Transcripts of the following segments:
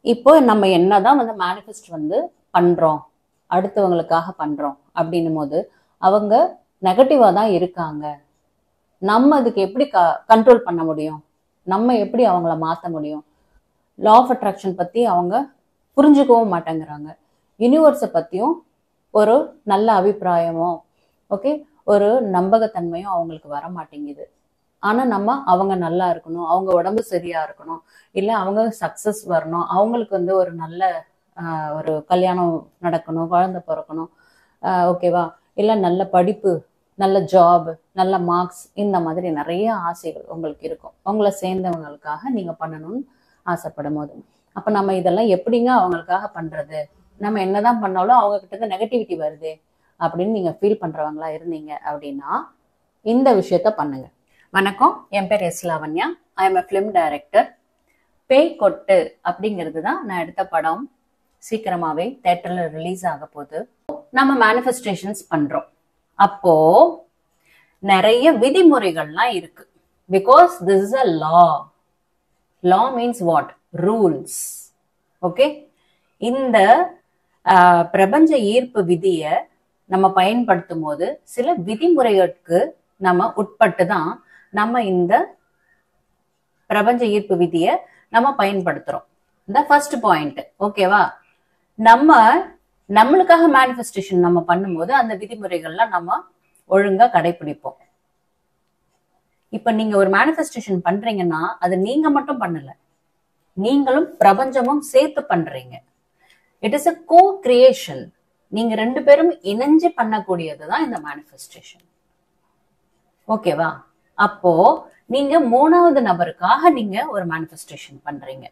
இப்போ நம்ம என்னதான் வந்து மேனிஃபெஸ்ட் வந்து பண்றோம் அடுத்தவங்களுக்காக பண்றோம் அப்படின்னும் போது அவங்க நெகட்டிவா தான் இருக்காங்க நம்ம அதுக்கு எப்படி கண்ட்ரோல் பண்ண முடியும் நம்ம எப்படி அவங்கள மாத்த முடியும் லா ஆஃப் அட்ராக்ஷன் பத்தி அவங்க புரிஞ்சுக்கவும் மாட்டேங்கிறாங்க யூனிவர்ஸை பத்தியும் ஒரு நல்ல அபிப்பிராயமோ ஓகே ஒரு நம்பகத்தன்மையும் அவங்களுக்கு வர மாட்டேங்குது ஆனா நம்ம அவங்க நல்லா இருக்கணும் அவங்க உடம்பு சரியா இருக்கணும் இல்ல அவங்க சக்சஸ் வரணும் அவங்களுக்கு வந்து ஒரு நல்ல ஆஹ், ஒரு கல்யாணம் நடக்கணும் குழந்தை பிறக்கணும் ஓகேவா இல்ல நல்ல படிப்பு நல்ல ஜாப் நல்ல மார்க்ஸ் இந்த மாதிரி நிறைய ஆசைகள் உங்களுக்கு இருக்கும் உங்களை சேர்ந்தவங்களுக்காக நீங்க பண்ணணும்னு ஆசைப்படும் போது அப்ப நம்ம இதெல்லாம் எப்படிங்க அவங்களுக்காக பண்றது நம்ம என்னதான் பண்ணாலும் அவங்க கிட்ட இருந்து நெகட்டிவிட்டி வருது அப்படின்னு நீங்க ஃபீல் பண்றவங்களா இருந்தீங்க அப்படின்னா இந்த விஷயத்த பண்ணுங்க வணக்கம் என் பேர் S Lavanya I am a film director Pei Kottu அப்படிங்கிறது தான் நான் எடுத்த படம் சீக்கிரமாவே தேட்டர்ல ரிலீஸ் ஆக போகுது நம்ம மேனிஃபெஸ்டேஷன்ஸ் பண்றோம் அப்போ நிறைய விதிமுறைகள்லாம் இருக்கு because this is a law law means what rules okay இந்த ஆஹ், பிரபஞ்ச ஈர்ப்பு விதியை நம்ம பயன்படுத்தும் போது சில விதிமுறைகளுக்கு நம்ம உட்பட்டு தான் நம்ம இந்த பிரபஞ்ச ஈர்ப்பு விதியை நம்ம பயன்படுத்துறோம் இந்த ஃபர்ஸ்ட் பாயிண்ட் ஓகேவா நம்ம நம்மளுக்காக மேனிஃபெஸ்டேஷன் நம்ம பண்ணும்போது அந்த விதிமுறைகள்லாம் நம்ம ஒழுங்கா கடைபிடிப்போம் இப்ப நீங்க ஒரு மேனிஃபெஸ்டேஷன் பண்றீங்கன்னா அது நீங்க மட்டும் பண்ணல நீங்களும் பிரபஞ்சமும் சேர்த்து பண்றீங்க it is a co creation நீங்க ரெண்டு பேரும் இணைஞ்சு பண்ணக்கூடியது தான் இந்த மேனிஃபெஸ்டேஷன் ஓகேவா அப்போ நீங்க மூணாவது நபருக்காக நீங்க ஒரு மேனிஃபெஸ்டேஷன் பண்றீங்க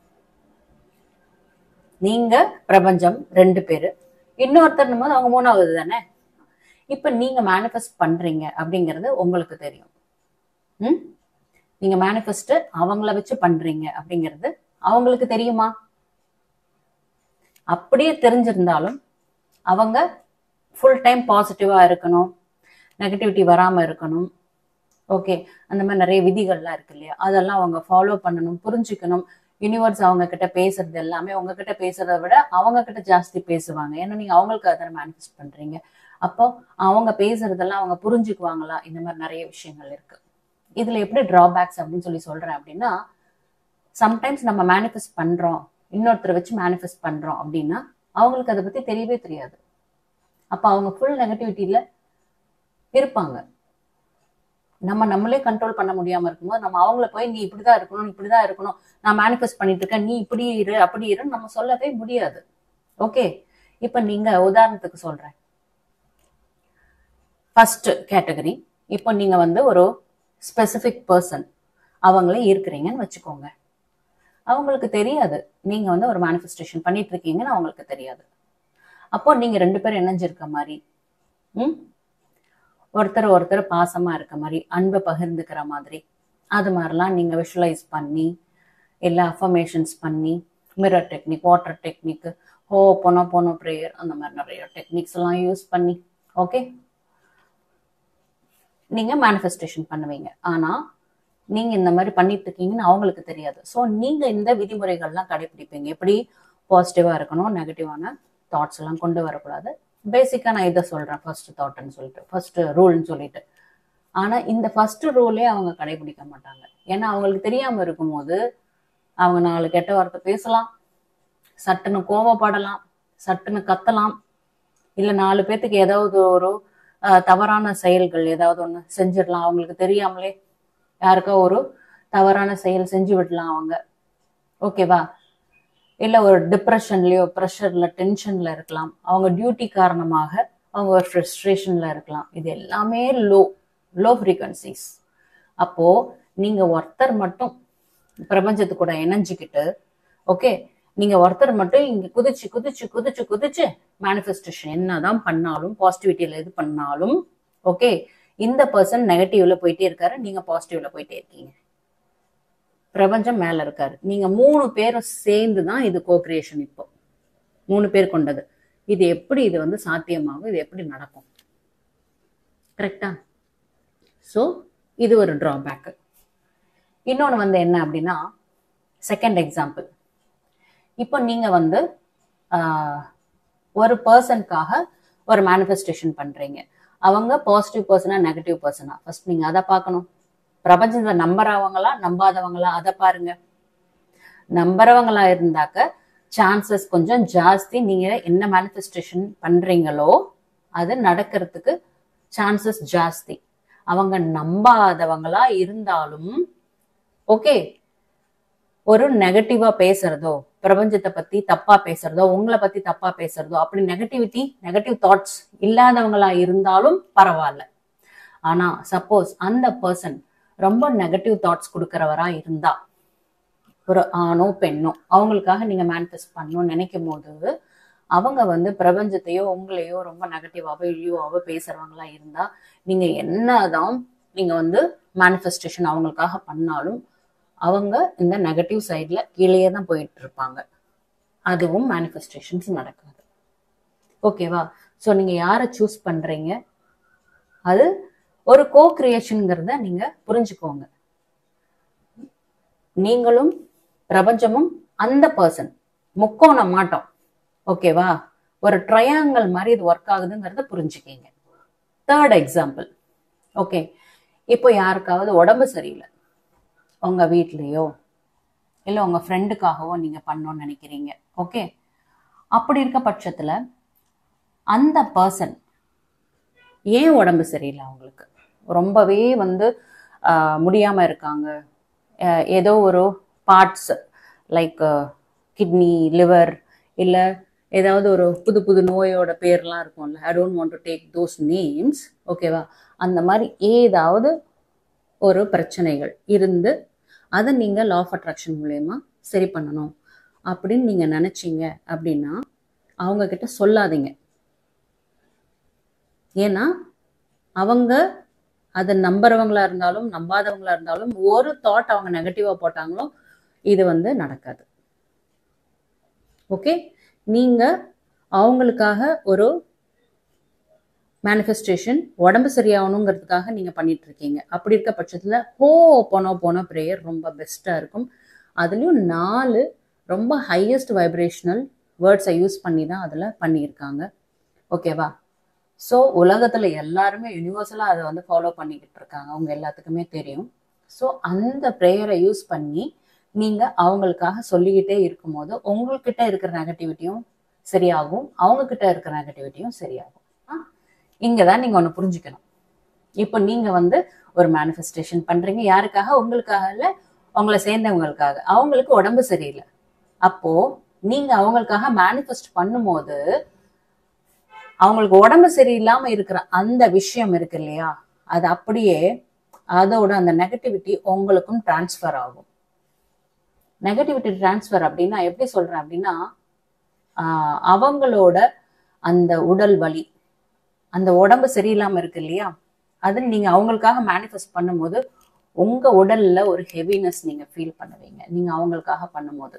நீங்க பிரபஞ்சம் ரெண்டு பேரு இன்னொருத்தர் போது அவங்க மூணாவது தானே இப்ப நீங்க மேனிஃபெஸ்ட் பண்றீங்க அப்படிங்கிறது உங்களுக்கு தெரியும் ம்? நீங்க மேனிஃபெஸ்ட் அவங்கள வச்சு பண்றீங்க அப்படிங்கிறது அவங்களுக்கு தெரியுமா அப்படியே தெரிஞ்சிருந்தாலும் அவங்க ஃபுல் டைம் பாசிட்டிவா இருக்கணும் நெகட்டிவிட்டி வராம இருக்கணும் ஓகே அந்த மாதிரி நிறைய விதிகள்லாம் இருக்கு இல்லையா அதெல்லாம் அவங்க ஃபாலோ பண்ணணும் புரிஞ்சுக்கணும் யூனிவர்ஸ் அவங்க கிட்ட பேசுறது எல்லாமே உங்ககிட்ட பேசுறதை விட அவங்க கிட்ட ஜாஸ்தி பேசுவாங்க ஏன்னா நீங்க அவங்களுக்கு அதை மேனிஃபெஸ்ட் பண்றீங்க அப்போ அவங்க பேசுறதெல்லாம் அவங்க புரிஞ்சுக்குவாங்களா இந்த மாதிரி நிறைய விஷயங்கள் இருக்கு இதுல எப்படி டிராபேக்ஸ் அப்படின்னு சொல்லி சொல்றேன் அப்படின்னா சம்டைம்ஸ் நம்ம மேனிஃபெஸ்ட் பண்றோம் இன்னொருத்தரை வச்சு மேனிஃபெஸ்ட் பண்றோம் அப்படின்னா அவங்களுக்கு அதை பத்தி தெரியவே தெரியாது அப்ப அவங்க ஃபுல் நெகட்டிவிட்டியில இருப்பாங்க நம்ம நம்மளே கண்ட்ரோல் பண்ண முடியாம இருக்கும்போது நம்ம அவங்கள போய் நீ இப்படிதான் இருக்கணும் நீ இப்படிதான் இருக்கணும் நான் மேனிஃபெஸ்ட் பண்ணிட்டு இருக்கேன் நீ இப்படி இரு அப்படி இருன்னு நம்ம சொல்லவே முடியாது ஓகே இப்ப நீங்க உதாரணத்துக்கு சொல்றேன் ஃபர்ஸ்ட் கேட்டகரி இப்போ நீங்க வந்து ஒரு ஸ்பெசிபிக் பர்சன் அவங்கள ஈர்க்கிறீங்கன்னு வச்சுக்கோங்க அவங்களுக்கு தெரியாது நீங்க வந்து ஒரு மேனிஃபெஸ்டேஷன் பண்ணிட்டு இருக்கீங்கன்னு அவங்களுக்கு தெரியாது அப்போ நீங்க ரெண்டு பேரும் இணைஞ்சிருக்க மாதிரி ம் ஒருத்தர் ஒருத்தர் பாசமா இருக்க மாதிரி அன்பை பகிர்ந்துக்கிற மாதிரி அது மாதிரிலாம் நீங்க விஷுவலைஸ் பண்ணி எல்லா அஃபர்மேஷன்ஸ் பண்ணி மிரர் டெக்னிக் வாட்டர் டெக்னிக் ஹோ போனோ போனோ ப்ரேயர் அந்த மாதிரி நிறைய டெக்னிக்ஸ் எல்லாம் யூஸ் பண்ணி ஓகே நீங்க மேனிஃபெஸ்டேஷன் பண்ணுவீங்க ஆனா நீங்க இந்த மாதிரி பண்ணிட்டு இருக்கீங்கன்னு அவங்களுக்கு தெரியாது ஸோ நீங்க இந்த விதிமுறைகள்லாம் கடைபிடிப்பீங்க எப்படி பாசிட்டிவா இருக்கணும் நெகட்டிவான தாட்ஸ் எல்லாம் கொண்டு வரக்கூடாது பேசிக்கா நான் இதை சொல்றேன் ஃபர்ஸ்ட் தாட்னு சொல்லிட்டு ஃபர்ஸ்ட் ரூல்னு சொல்லிட்டு ஆனா இந்த ஃபர்ஸ்ட் ரூலே அவங்க கடைபிடிக்க மாட்டாங்க ஏன்னா அவங்களுக்கு தெரியாம இருக்கும்போது அவங்க நாலு கெட்ட வார்த்தை பேசலாம் சட்டுன்னு கோவப்படலாம் சட்டுன்னு கத்தலாம் இல்ல நாலு பேத்துக்கு ஏதாவது ஒரு அஹ், தவறான செயல்கள் ஏதாவது ஒண்ணு செஞ்சிடலாம் அவங்களுக்கு தெரியாமலே யாருக்கோ ஒரு தவறான செயல் செஞ்சு விடலாம் அவங்க ஓகேவா இல்ல ஒரு டிப்ரெஷன்லயோ ப்ரெஷர்ல டென்ஷன்ல இருக்கலாம் அவங்க டியூட்டி காரணமாக அவங்க ஒரு ஃப்ரஸ்ட்ரேஷன்ல இருக்கலாம் இது எல்லாமே லோ லோ ஃப்ரீக்வன்சிஸ் அப்போ நீங்க ஒருத்தர் மட்டும் பிரபஞ்சத்து கூட இணைஞ்சுக்கிட்டு ஓகே நீங்க ஒருத்தர் மட்டும் இங்க குதிச்சு குதிச்சு குதிச்சு குதிச்சு மேனிஃபெஸ்டேஷன் என்னதான் பண்ணாலும் பாசிட்டிவிட்டியில இது பண்ணாலும் ஓகே இந்த பர்சன் நெகட்டிவ்ல போயிட்டே இருக்காரு நீங்க பாசிட்டிவ்ல போயிட்டே இருக்கீங்க பிரபஞ்சம் மேல இருக்காரு நீங்க மூணு பேரும் சேர்ந்து தான் இது கோ கிரியேஷன் இப்போ மூணு பேர் கொண்டது இது எப்படி இது வந்து சாத்தியமாகும் இது எப்படி நடக்கும் கரெக்டா ஸோ இது ஒரு டிராபேக் இன்னொன்று வந்து என்ன அப்படின்னா செகண்ட் எக்ஸாம்பிள் இப்போ நீங்க வந்து ஆஹ், ஒரு பர்சனுக்காக ஒரு மேனிஃபெஸ்டேஷன் பண்றீங்க அவங்க பாசிட்டிவ் பர்சனா நெகட்டிவ் பர்சனா ஃபர்ஸ்ட் நீங்க அதை பார்க்கணும் பிரபஞ்சத்தை நம்புறவங்களா நம்பாதவங்களா அதை பாருங்க நம்புறவங்களா இருந்தாக்க சான்சஸ் கொஞ்சம் ஜாஸ்தி நீங்க என்ன மேனிஃபெஸ்டேஷன் பண்றீங்களோ அது நடக்கிறதுக்கு சான்சஸ் ஜாஸ்தி அவங்க நம்பாதவங்களா இருந்தாலும் ஓகே ஒரு நெகட்டிவா பேசுறதோ பிரபஞ்சத்தை பத்தி தப்பா பேசுறதோ உங்களை பத்தி தப்பா பேசுறதோ அப்படி நெகட்டிவிட்டி நெகட்டிவ் தாட்ஸ் இல்லாதவங்களா இருந்தாலும் பரவாயில்ல ஆனா சப்போஸ் அந்த பர்சன் ரொம்ப நெகட்டிவ் தாட்ஸ் கொடுக்கறவரா இருந்தா ஒரு ஆணோ பெண்ணோ அவங்களுக்காக நீங்க மேனிஃபெஸ்ட் பண்ணணும்னு நினைக்கும் போது அவங்க வந்து பிரபஞ்சத்தையோ உங்களையோ ரொம்ப நெகட்டிவாவோ இழிவாவோ பேசுறவங்களா இருந்தா நீங்க என்னதான் நீங்க வந்து மேனிஃபெஸ்டேஷன் அவங்களுக்காக பண்ணாலும் அவங்க இந்த நெகட்டிவ் சைட்ல கீழேயே தான் போயிட்டு இருப்பாங்க அதுவும் மேனிஃபெஸ்டேஷன்ஸ் நடக்காது ஓகேவா ஸோ நீங்க யாரை சூஸ் பண்றீங்க அது ஒரு கோ கிரியேஷனுங்கிறத நீங்க புரிஞ்சுக்கோங்க நீங்களும் பிரபஞ்சமும் அந்த பர்சன் முக்கோண மாட்டோம் ஓகேவா ஒரு ட்ரையாங்கிள் மாதிரி இது ஒர்க் ஆகுதுங்கிறத புரிஞ்சுக்கிங்க தேர்ட் எக்ஸாம்பிள் ஓகே இப்போ யாருக்காவது உடம்பு சரியில்லை உங்க வீட்லயோ இல்லை உங்க ஃப்ரெண்டுக்காகவோ நீங்க பண்ணணும்னு நினைக்கிறீங்க ஓகே அப்படி இருக்க பட்சத்துல அந்த பர்சன் ஏன் உடம்பு சரியில்லை அவங்களுக்கு ரொம்பவே வந்து ஆஹ், முடியாம இருக்காங்க ஆஹ், ஏதோ ஒரு பார்ட்ஸ் லைக் கிட்னி லிவர் இல்லை ஏதாவது ஒரு புது புது நோயோட பேர்லாம் இருக்கும்ல I don't want to take those names ஓகேவா அந்த மாதிரி ஏதாவது ஒரு பிரச்சனைகள் இருந்து அதை நீங்கள் லா ஆஃப் அட்ராக்ஷன் மூலயமா சரி பண்ணணும் அப்படின்னு நீங்கள் நினச்சிங்க அப்படின்னா அவங்க கிட்ட சொல்லாதீங்க ஏன்னா அவங்க அதை நம்புறவங்களா இருந்தாலும் நம்பாதவங்களா இருந்தாலும் ஒரு தாட் அவங்க நெகட்டிவா போட்டாங்களோ இது வந்து நடக்காது ஓகே நீங்க அவங்களுக்காக ஒரு மேனிஃபெஸ்டேஷன் உடம்பு சரியாகணுங்கிறதுக்காக நீங்க பண்ணிட்டு இருக்கீங்க அப்படி இருக்க பட்சத்துல ஹோ போனோ போனோ ப்ரேயர் ரொம்ப பெஸ்டா இருக்கும் அதுலயும் நாலு ரொம்ப ஹையஸ்ட் வைப்ரேஷனல் வேர்ட்ஸை யூஸ் பண்ணி தான் அதில் பண்ணியிருக்காங்க ஓகேவா ஸோ உலகத்தில் எல்லாருமே யூனிவர்சலாக அதை வந்து ஃபாலோ பண்ணிக்கிட்டு இருக்காங்க அவங்க எல்லாத்துக்குமே தெரியும் ஸோ அந்த ப்ரேயரை யூஸ் பண்ணி நீங்கள் அவங்களுக்காக சொல்லிக்கிட்டே இருக்கும்போது உங்கள்கிட்ட இருக்கிற நெகட்டிவிட்டியும் சரியாகும் அவங்க கிட்ட இருக்கிற நெகட்டிவிட்டியும் சரியாகும் இங்கே தான் நீங்கள் ஒன்று புரிஞ்சுக்கணும் இப்போ நீங்கள் வந்து ஒரு மேனிஃபெஸ்டேஷன் பண்ணுறீங்க யாருக்காக உங்களுக்காக இல்லை உங்களை சேர்ந்தவங்களுக்காக அவங்களுக்கு உடம்பு சரியில்லை அப்போ நீங்க அவங்களுக்காக மேனிஃபெஸ்ட் பண்ணும்போது அவங்களுக்கு உடம்பு சரியில்லாம இருக்கிற அந்த விஷயம் இருக்கு இல்லையா அது அப்படியே அதோட அந்த நெகட்டிவிட்டி உங்களுக்கும் டிரான்ஸ்ஃபர் ஆகும் நெகட்டிவிட்டி டிரான்ஸ்ஃபர் அப்படின்னா எப்படி சொல்றேன் அப்படின்னா ஆஹ் அவங்களோட அந்த உடல் வலி அந்த உடம்பு சரியில்லாம இருக்கு இல்லையா அது நீங்க அவங்களுக்காக மேனிஃபெஸ்ட் பண்ணும்போது உங்க உடல்ல ஒரு ஹெவினஸ் நீங்க ஃபீல் பண்ணுவீங்க நீங்க அவங்களுக்காக பண்ணும்போது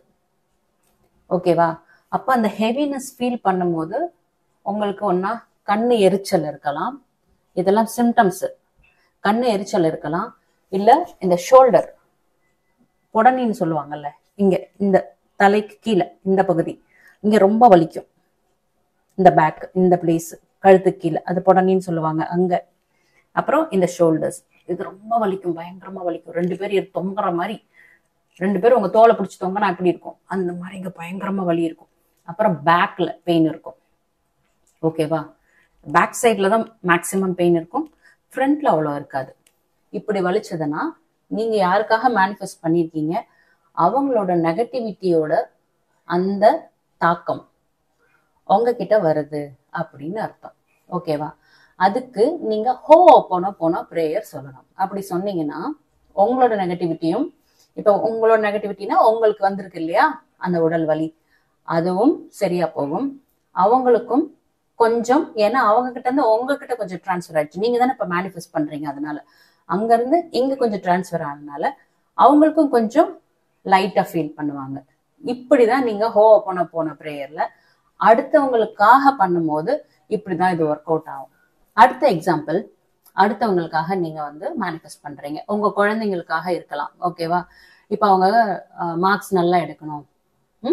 ஓகேவா அப்ப அந்த ஹெவினஸ் ஃபீல் பண்ணும்போது உங்களுக்கு ஒன்னா கண்ணு எரிச்சல் இருக்கலாம் இதெல்லாம் சிம்டம்ஸ் கண்ணு எரிச்சல் இருக்கலாம் இல்ல இந்த ஷோல்டர் புடனின்னு சொல்லுவாங்கல்ல இங்க இந்த தலைக்கு கீழே இந்த பகுதி இங்க ரொம்ப வலிக்கும் இந்த பேக் இந்த பிளேஸ் கழுத்துக்கு கீழே அது புடனின்னு சொல்லுவாங்க அங்க அப்புறம் இந்த ஷோல்டர்ஸ் இது ரொம்ப வலிக்கும் பயங்கரமா வலிக்கும் ரெண்டு பேரும் இது தொங்குற மாதிரி ரெண்டு பேரும் உங்க தோலை பிடிச்சி தொங்கினா எப்படி இருக்கும் அந்த மாதிரி இங்க பயங்கரமா வலி இருக்கும் அப்புறம் பேக்ல பெயின் இருக்கும் ஓகேவா பேக் சைட்ல தான் மேக்சிமம் பெயின் இருக்கும் ஃப்ரண்ட்ல அவ்வளோ இருக்காது இப்படி வலிச்சதுன்னா நீங்க யாருக்காக மேனிஃபெஸ்ட் பண்ணியிருக்கீங்க அவங்களோட நெகட்டிவிட்டியோட அந்த தாக்கம் உங்ககிட்ட வருது அப்படின்னு அர்த்தம் ஓகேவா அதுக்கு நீங்க ஹோ போன போன ப்ரேயர் சொல்லணும் அப்படி சொன்னீங்கன்னா உங்களோட நெகட்டிவிட்டியும் இப்போ உங்களோட நெகட்டிவிட்டினா உங்களுக்கு வந்திருக்கு இல்லையா அந்த உடல் வலி அதுவும் சரியா போகும் அவங்களுக்கும் கொஞ்சம் ஏன்னா அவங்க கிட்ட இருந்து உங்ககிட்ட கொஞ்சம் டிரான்ஸ்ஃபர் ஆயிடுச்சு நீங்க தானே இப்ப மேனிஃபெஸ்ட் பண்றீங்க அதனால அங்க இருந்து இங்க கொஞ்சம் டிரான்ஸ்ஃபர் ஆனதுனால அவங்களுக்கும் கொஞ்சம் லைட்டா ஃபீல் பண்ணுவாங்க இப்படிதான் நீங்க ஹோ போன போன ப்ரேயர்ல அடுத்தவங்களுக்காக பண்ணும்போது இப்படிதான் இது ஒர்க் அவுட் ஆகும் அடுத்த எக்ஸாம்பிள் அடுத்தவங்களுக்காக நீங்க வந்து மேனிஃபெஸ்ட் பண்றீங்க உங்க குழந்தைங்களுக்காக இருக்கலாம் ஓகேவா இப்போ அவங்க மார்க்ஸ் நல்லா எடுக்கணும் ம்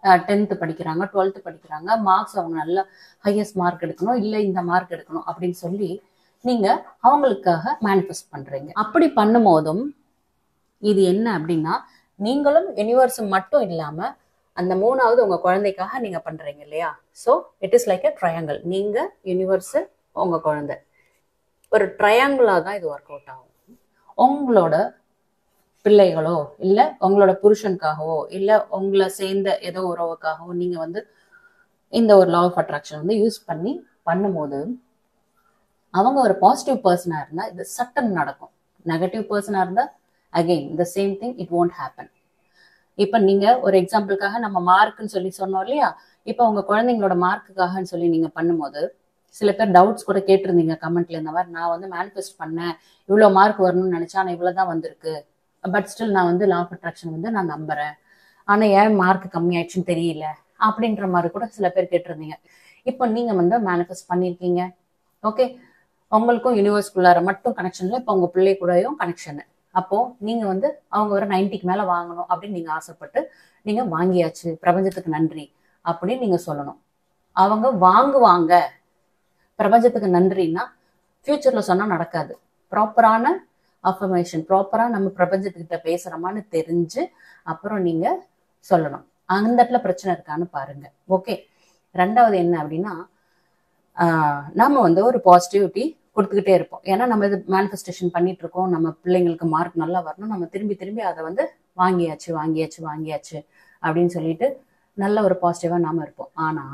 டென்த்து படிக்கிறாங்க டுவெல்த்து படிக்கிறாங்க மார்க்ஸ் அவங்க நல்ல ஹையஸ்ட் மார்க் எடுக்கணும் இல்லை இந்த மார்க் எடுக்கணும் அப்படின்னு சொல்லி நீங்க அவங்களுக்காக மேனிஃபெஸ்ட் பண்றீங்க அப்படி பண்ணும் போதும் இது என்ன அப்படின்னா நீங்களும் யூனிவர்ஸ் மட்டும் இல்லாம அந்த மூணாவது உங்க குழந்தைக்காக நீங்க பண்றீங்க இல்லையா so it is like a triangle நீங்க யூனிவர்ஸ் உங்க குழந்தை ஒரு ட்ரையாங்கிளா தான் இது ஒர்க் அவுட் ஆகும் உங்களோட பிள்ளைகளோ இல்ல உங்களோட புருஷனுக்காகவோ இல்ல உங்களை சேர்ந்த ஏதோ உறவுக்காகவோ நீங்க வந்து இந்த ஒரு லா ஆஃப் அட்ராக்ஷன் வந்து யூஸ் பண்ணி பண்ணும்போது அவங்க ஒரு பாசிட்டிவ் பர்சனா இருந்தா இது சட்டன் நடக்கும் நெகட்டிவ் பர்சனா இருந்தா again the same thing it won't happen இப்ப நீங்க ஒரு எக்ஸாம்பிளுக்காக நம்ம மார்க்னு சொல்லி சொன்னோம் இல்லையா இப்ப உங்க குழந்தைங்களோட மார்க்குக்காகன்னு சொல்லி நீங்க பண்ணும்போது சில பேர் டவுட்ஸ் கூட கேட்டிருந்தீங்க கமெண்ட்ல இந்த மாதிரி நான் வந்து மேனிஃபெஸ்ட் பண்ணேன் இவ்வளவு மார்க் வரணும்னு நினைச்சா ஆனா இவ்வளவுதான் வந்திருக்கு பட் ஸ்டில் நான் வந்து லா ஆஃப் அட்ராக்ஷன் வந்து நான் நம்புறேன் ஆனா ஏன் மார்க் கம்மி ஆயிடுச்சுன்னு தெரியல அப்படின்ற மாதிரி கூட சில பேர் கேட்டிருந்தீங்க இப்போ நீங்க வந்து மேனிஃபெஸ்ட் பண்ணியிருக்கீங்க ஓகே உங்களுக்கும் யூனிவர்ஸ்குள்ளார மட்டும் கனெக்ஷன்ல இப்போ உங்க பிள்ளை கூடயும் கனெக்ஷன் அப்போ நீங்க வந்து அவங்க ஒரு நைன்டிக்கு மேல வாங்கணும் அப்படின்னு நீங்க ஆசைப்பட்டு நீங்க வாங்கியாச்சு பிரபஞ்சத்துக்கு நன்றி அப்படின்னு நீங்க சொல்லணும் அவங்க வாங்குவாங்க பிரபஞ்சத்துக்கு நன்றின்னா ஃபியூச்சர்ல சொன்னா நடக்காது ப்ராப்பரான அஃபர்மேஷன் ப்ராப்பரா நம்ம பிரபஞ்சத்துக்கிட்ட பேசுறோமான்னு தெரிஞ்சு அப்புறம் நீங்க சொல்லணும் அந்த இடத்துல பிரச்சனை இருக்கான்னு பாருங்க ஓகே ரெண்டாவது என்ன அப்படின்னா ஆஹ் நாம வந்து ஒரு பாசிட்டிவிட்டி கொடுத்துக்கிட்டே இருப்போம் ஏன்னா நம்ம இது மேனிஃபெஸ்டேஷன் பண்ணிட்டு இருக்கோம் நம்ம பிள்ளைங்களுக்கு மார்க் நல்லா வரணும் நம்ம திரும்பி திரும்பி அதை வந்து வாங்கியாச்சு வாங்கியாச்சு வாங்கியாச்சு அப்படின்னு சொல்லிட்டு நல்ல ஒரு பாசிட்டிவா நாம இருப்போம் ஆனா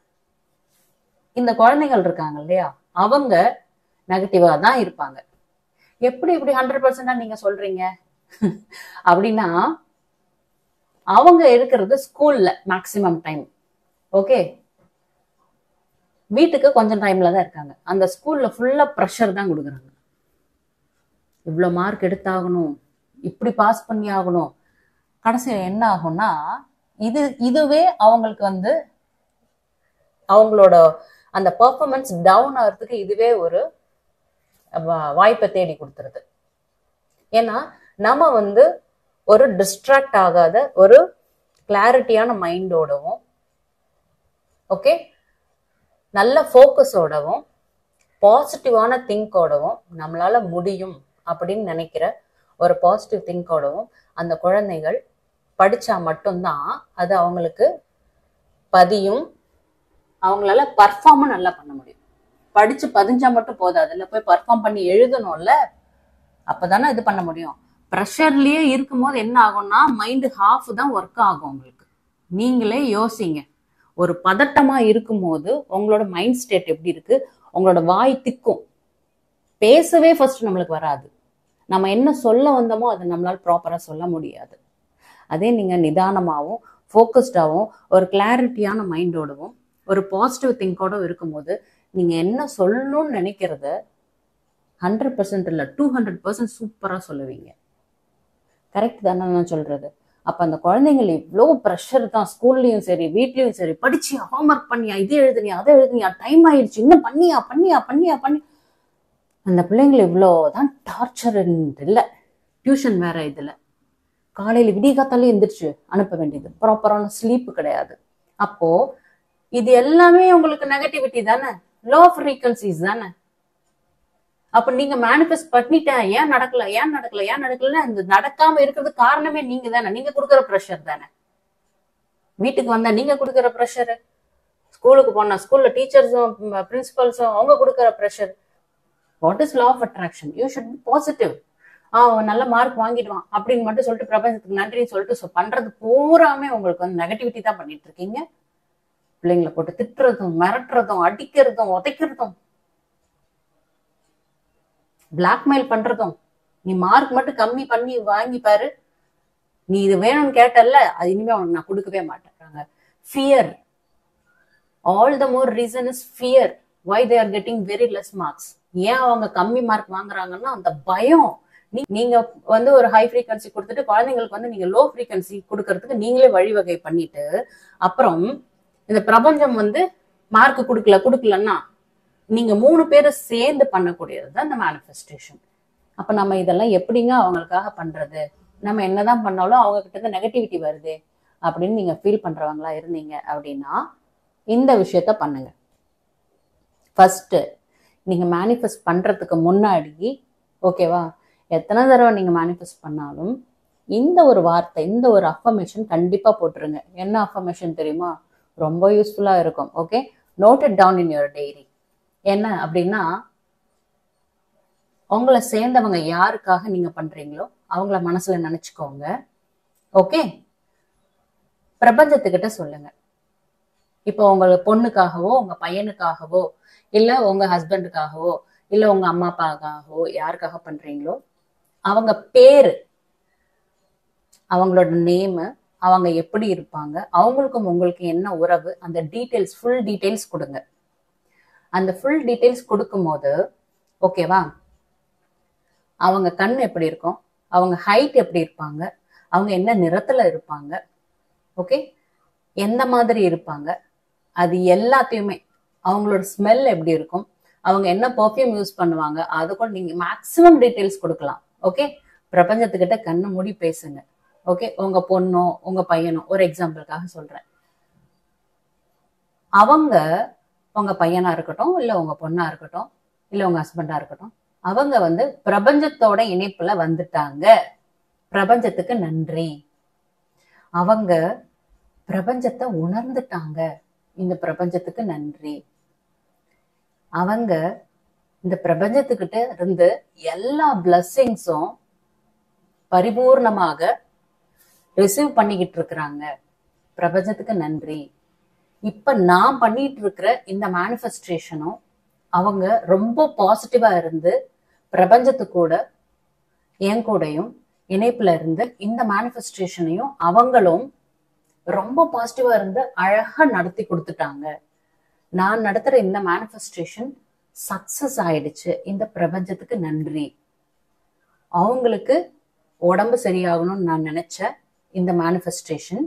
இந்த குழந்தைகள் இருக்காங்க இல்லையா அவங்க நெகட்டிவா தான் இருப்பாங்க எப்படி இப்படி ஹண்ட்ரட் பர்சன்டா நீங்க சொல்றீங்க அப்படின்னா அவங்க இருக்கிறது ஸ்கூல்ல மேக்சிமம் டைம் ஓகே வீட்டுக்கு கொஞ்சம் டைம்ல தான் இருக்காங்க அந்த ஸ்கூல்ல ஃபுல்லா ப்ரெஷர் தான் கொடுக்குறாங்க இவ்வளோ மார்க் எடுத்தாகணும் இப்படி பாஸ் பண்ணி ஆகணும் கடைசியில் என்ன ஆகும்னா இது இதுவே அவங்களுக்கு வந்து அவங்களோட அந்த பெர்ஃபார்மன்ஸ் டவுன் ஆகிறதுக்கு இதுவே ஒரு வா- வாய்ப்பை தேடி கொடுத்துருது ஏன்னா நம்ம வந்து ஒரு டிஸ்ட்ராக்ட் ஆகாத ஒரு கிளாரிட்டியான மைண்டோடவும் ஓகே நல்ல ஃபோக்கஸோடவும் பாசிட்டிவான திங்கோடவும் நம்மளால முடியும் அப்படின்னு நினைக்கிற ஒரு பாசிட்டிவ் திங்கோடவும் அந்த குழந்தைகள் படிச்சா மட்டும்தான் அது அவங்களுக்கு பதியும் அவங்களால பர்ஃபார்மும் நல்லா பண்ண முடியும் படிச்சு பதிஞ்சா மட்டும் போதாது இல்ல போய் பர்ஃபார்ம் பண்ணி எழுதணும்ல அப்பதானே இது பண்ண முடியும் ப்ரெஷர்லயே இருக்கும்போது என்ன ஆகும்னா மைண்டு ஹாஃப் தான் ஒர்க் ஆகும் உங்களுக்கு நீங்களே யோசிங்க ஒரு பதட்டமா இருக்கும்போது உங்களோட மைண்ட் ஸ்டேட் எப்படி இருக்கு உங்களோட வாய் திக்கும் பேசவே ஃபர்ஸ்ட் நம்மளுக்கு வராது நம்ம என்ன சொல்ல வந்தோமோ அதை நம்மளால ப்ராப்பரா சொல்ல முடியாது அதே நீங்க நிதானமாகவும் ஃபோக்கஸ்டாகவும் ஒரு கிளாரிட்டியான மைண்டோடவும் ஒரு பாசிட்டிவ் திங்கோட இருக்கும்போது நீங்க என்ன சொல்லணும்னு நினைக்கிறத ஹண்ட்ரட் பர்சன்ட் இல்லை டூ ஹண்ட்ரட் பர்சன்ட் சூப்பராக சொல்லுவீங்க கரெக்ட் தானே நான் சொல்றது அப்ப அந்த குழந்தைங்கள் இவ்வளோ ப்ரெஷர் தான் ஸ்கூல்லையும் சரி வீட்லயும் சரி படிச்சியா ஹோம்ஒர்க் பண்ணியா இது எழுதுனியா அதை எழுதுனியா டைம் ஆயிடுச்சு இன்னும் பண்ணியா பண்ணியா பண்ணியா பண்ணி அந்த பிள்ளைங்களை இவ்வளோ தான் டார்ச்சர் இல்லை டியூஷன் வேற இதுல காலையில விடிய காத்தாலே எந்திரிச்சு அனுப்ப வேண்டியது ப்ராப்பரான ஸ்லீப் கிடையாது அப்போ இது எல்லாமே உங்களுக்கு நெகட்டிவிட்டி தானே லோ ஃப்ரீக்வன்சிஸ் தானே அப்ப நீங்க மேனிஃபெஸ்ட் பண்ணிட்டேன் ஏன் நடக்கல ஏன் நடக்கல ஏன் நடக்கலன்னா இந்த நடக்காம இருக்கிறது காரணமே நீங்க தானே நீங்க கொடுக்குற ப்ரெஷர் தானே வீட்டுக்கு வந்தா நீங்க கொடுக்குற ப்ரெஷர் ஸ்கூலுக்கு போனா ஸ்கூல்ல டீச்சர்ஸும் பிரின்சிபல்ஸும் அவங்க கொடுக்குற pressure what is law of attraction you should be positive ஆ அவன் நல்ல மார்க் வாங்கிடுவான் அப்படின்னு மட்டும் சொல்லிட்டு பிரபஞ்சத்துக்கு நன்றின்னு சொல்லிட்டு so பண்றது பூராமே உங்களுக்கு வந்து நெகட்டிவிட்டி தான் பண்ணிட்டு இருக்கீங்க பிள்ளைங்களை போட்டு திட்டுறதும் மிரட்டுறதும் அடிக்கிறதும் உதைக்கிறதும் பிளாக்மெயில் பண்றதும் நீ மார்க் மட்டும் கம்மி பண்ணி வாங்கி பாரு நீ இது வேணும்னு கேட்டல்ல அது இனிமே உனக்கு நான் கொடுக்கவே மாட்டேங்கிறாங்க fear all the more reason is fear why they are getting very less marks ஏன் அவங்க கம்மி மார்க் வாங்குறாங்கன்னா அந்த பயம் நீ- நீங்க வந்து ஒரு ஹை ஃப்ரீக்வன்சி கொடுத்துட்டு குழந்தைங்களுக்கு வந்து நீங்க லோ ஃப்ரீக்வன்சி கொடுக்கறதுக்கு நீங்களே வழிவகை பண்ணிட்டு அப்புறம் இந்த பிரபஞ்சம் வந்து மார்க் கொடுக்கல கொடுக்கலன்னா நீங்க மூணு பேரும் சேர்ந்து பண்ணக்கூடியது தான் இந்த மேனிஃபெஸ்டேஷன் அப்ப நம்ம இதெல்லாம் எப்படிங்க அவங்களுக்காக பண்றது நம்ம என்னதான் பண்ணாலும் அவங்க கிட்ட இருந்து நெகட்டிவிட்டி வருதே அப்படின்னு நீங்க ஃபீல் பண்றவங்களா இருந்தீங்க அப்படின்னா இந்த விஷயத்த பண்ணுங்க ஃபர்ஸ்ட் நீங்க மேனிஃபெஸ்ட் பண்றதுக்கு முன்னாடி ஓகேவா எத்தனை தடவை நீங்க மேனிஃபெஸ்ட் பண்ணாலும் இந்த ஒரு வார்த்தை இந்த ஒரு அஃபர்மேஷன் கண்டிப்பா போட்டுருங்க என்ன அஃபர்மேஷன் தெரியுமா ரொம்ப யூஸ்ஃபுல்லா இருக்கும் okay note it down in your diary என்ன அப்படின்னா உங்களை சேர்ந்தவங்க யாருக்காக நீங்க பண்றீங்களோ அவங்கள மனசுல நினைச்சுக்கோங்க ஓகே பிரபஞ்சத்துக்கிட்ட சொல்லுங்க இப்போ உங்க பொண்ணுக்காகவோ உங்க பையனுக்காகவோ இல்ல உங்க ஹஸ்பண்டுக்காகவோ இல்ல உங்க அம்மா அப்பாக்காகவோ யாருக்காக பண்றீங்களோ அவங்க பேரு அவங்களோட நேமு அவங்க எப்படி இருப்பாங்க அவங்களுக்கும் உங்களுக்கு என்ன உறவு அந்த டீட்டெயில்ஸ் ஃபுல் டீட்டெயில்ஸ் கொடுங்க அந்த ஃபுல் டீட்டெயில்ஸ் கொடுக்கும்போது ஓகேவா அவங்க கண் எப்படி இருக்கும் அவங்க ஹைட் எப்படி இருப்பாங்க அவங்க என்ன நிறத்துல இருப்பாங்க ஓகே எந்த மாதிரி இருப்பாங்க அது எல்லாத்தையுமே அவங்களோட ஸ்மெல் எப்படி இருக்கும் அவங்க என்ன பர்ஃப்யூம் யூஸ் பண்ணுவாங்க அது கூட நீங்க மேக்ஸிமம் டீட்டெயில்ஸ் கொடுக்கலாம் ஓகே பிரபஞ்சத்துக்கிட்ட கண்ணை மூடி பேசுங்க ஓகே உங்க பொண்ணோ உங்க பையனோ ஒரு எக்ஸாம்பிளுக்காக சொல்றேன் அவங்க உங்க பையனா இருக்கட்டும் இல்ல உங்க பொண்ணா இருக்கட்டும் இல்ல உங்க ஹஸ்பண்டா இருக்கட்டும் அவங்க வந்து பிரபஞ்சத்தோட இணைப்புல வந்துட்டாங்க பிரபஞ்சத்துக்கு நன்றி அவங்க பிரபஞ்சத்தை உணர்ந்துட்டாங்க இந்த பிரபஞ்சத்துக்கு நன்றி அவங்க இந்த பிரபஞ்சத்துக்கிட்ட இருந்து எல்லா பிளஸ்ஸிங்ஸும் பரிபூர்ணமாக ரிசீவ் பண்ணிக்கிட்டு இருக்கிறாங்க பிரபஞ்சத்துக்கு நன்றி இப்ப நான் பண்ணிட்டு இருக்கிற இந்த மேனிஃபெஸ்டேஷனும் அவங்க ரொம்ப பாசிட்டிவா இருந்து பிரபஞ்சத்து கூட என் கூடயும் இணைப்புல இருந்து இந்த மேனிஃபெஸ்டேஷனையும் அவங்களும் ரொம்ப பாசிட்டிவா இருந்து அழகா நடத்தி கொடுத்துட்டாங்க நான் நடத்துற இந்த மேனிஃபெஸ்டேஷன் சக்சஸ் ஆயிடுச்சு இந்த பிரபஞ்சத்துக்கு நன்றி அவங்களுக்கு உடம்பு சரியாகணும்னு நான் நினைச்ச இந்த மேனிஃபெஸ்டேஷன்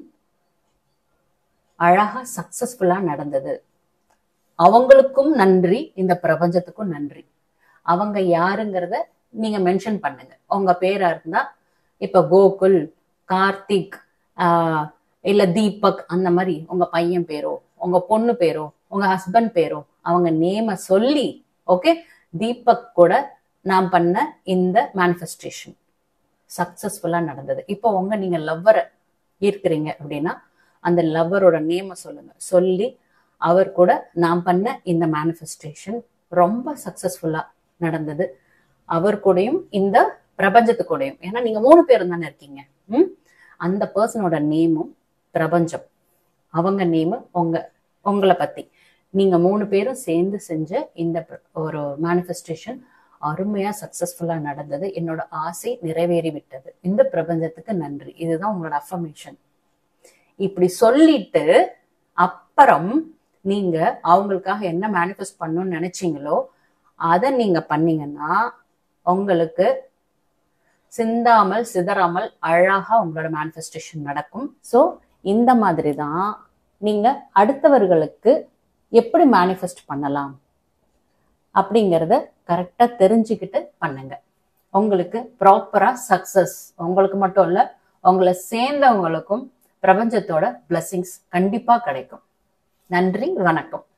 அழகா சக்சஸ்ஃபுல்லா நடந்தது அவங்களுக்கும் நன்றி இந்த பிரபஞ்சத்துக்கும் நன்றி அவங்க யாருங்கிறத நீங்க மென்ஷன் பண்ணுங்க உங்க பேரா இருந்தா இப்ப கோகுல் கார்த்திக் ஆஹ் இல்ல தீபக் அந்த மாதிரி உங்க பையன் பேரோ உங்க பொண்ணு பேரோ உங்க ஹஸ்பண்ட் பேரோ அவங்க நேம சொல்லி ஓகே தீபக் கூட நான் பண்ண இந்த மேனிஃபெஸ்டேஷன் சக்சஸ்ஃபுல்லா நடந்தது இப்போ உங்க நீங்க லவ்வரை ஈர்க்கிறீங்க அப்படின்னா அந்த லவ்வரோட நேம சொல்லுங்க சொல்லி அவர் கூட நான் பண்ண இந்த மேனிஃபெஸ்டேஷன் ரொம்ப சக்சஸ்ஃபுல்லா நடந்தது அவர் கூடயும் இந்த பிரபஞ்சத்து கூடயும் ஏன்னா நீங்க மூணு பேரும் தானே இருக்கீங்க ம் அந்த பர்சனோட நேமும் பிரபஞ்சம் அவங்க நேமு உங்க உங்களை பத்தி நீங்க மூணு பேரும் சேர்ந்து செஞ்ச இந்த ப- ஒரு மேனிஃபெஸ்டேஷன் அருமையா சக்சஸ்ஃபுல்லா நடந்தது என்னோட ஆசை நிறைவேறி விட்டது இந்த பிரபஞ்சத்துக்கு நன்றி இதுதான் உங்களோட அஃபர்மேஷன் இப்படி சொல்லிட்டு அப்புறம் நீங்க அவங்களுக்காக என்ன மேனிஃபெஸ்ட் பண்ணணும்னு நினைச்சீங்களோ அதை நீங்க பண்ணீங்கன்னா உங்களுக்கு சிந்தாமல் சிதறாமல் அழகா உங்களோட மேனிஃபெஸ்டேஷன் நடக்கும் ஸோ இந்த மாதிரி தான் நீங்க அடுத்தவர்களுக்கு எப்படி மேனிஃபெஸ்ட் பண்ணலாம் அப்படிங்கிறத கரெக்டா தெரிஞ்சுக்கிட்டு பண்ணுங்க உங்களுக்கு ப்ராப்பரா சக்சஸ் உங்களுக்கு மட்டும் இல்ல உங்களை சேர்ந்தவங்களுக்கும் பிரபஞ்சத்தோட blessings கண்டிப்பா கிடைக்கும் நன்றி வணக்கம்